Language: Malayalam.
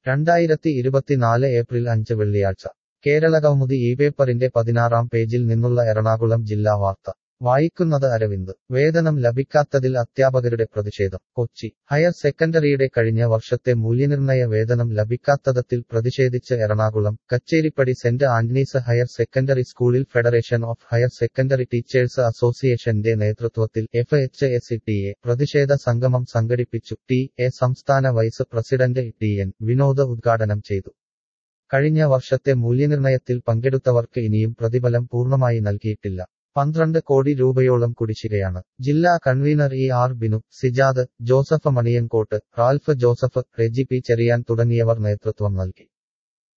രണ്ടായിരത്തി ഇരുപത്തിനാല് ഏപ്രിൽ അഞ്ച് വെള്ളിയാഴ്ച കേരളകൗമുദി ഈ പേപ്പറിന്റെ പതിനാറാം പേജിൽ നിന്നുള്ള എറണാകുളം ജില്ലാ വാർത്ത വായിക്കുന്നത് അരവിന്ദ് വേതനം ലഭിക്കാത്തതിൽ അധ്യാപകരുടെ പ്രതിഷേധം കൊച്ചി ഹയർ സെക്കൻഡറിയുടെ കഴിഞ്ഞ വർഷത്തെ മൂല്യനിർണയ വേതനം ലഭിക്കാത്തതിൽ പ്രതിഷേധിച്ച് Ernakulam Kacheripady Saint Antony's higher secondary സ്കൂളിൽ federation of higher secondary teachers അസോസിയേഷന്റെ നേതൃത്വത്തിൽ F H S T A പ്രതിഷേധ സംഗമം സംഘടിപ്പിച്ചു ടി എ സംസ്ഥാന vice president T N Vinod ഉദ്ഘാടനം ചെയ്തു കഴിഞ്ഞ വർഷത്തെ മൂല്യനിർണയത്തിൽ പങ്കെടുത്തവർക്ക് ഇനിയും പ്രതിഫലം പൂർണ്ണമായി നൽകിയിട്ടില്ല പന്ത്രണ്ട് കോടി രൂപയോളം കുടിശ്ശികയാണ് ജില്ലാ convener E R Binu Sijad Joseph Maniyankottu Ralph Joseph Reji P Cherian തുടങ്ങിയവർ നേതൃത്വം നൽകി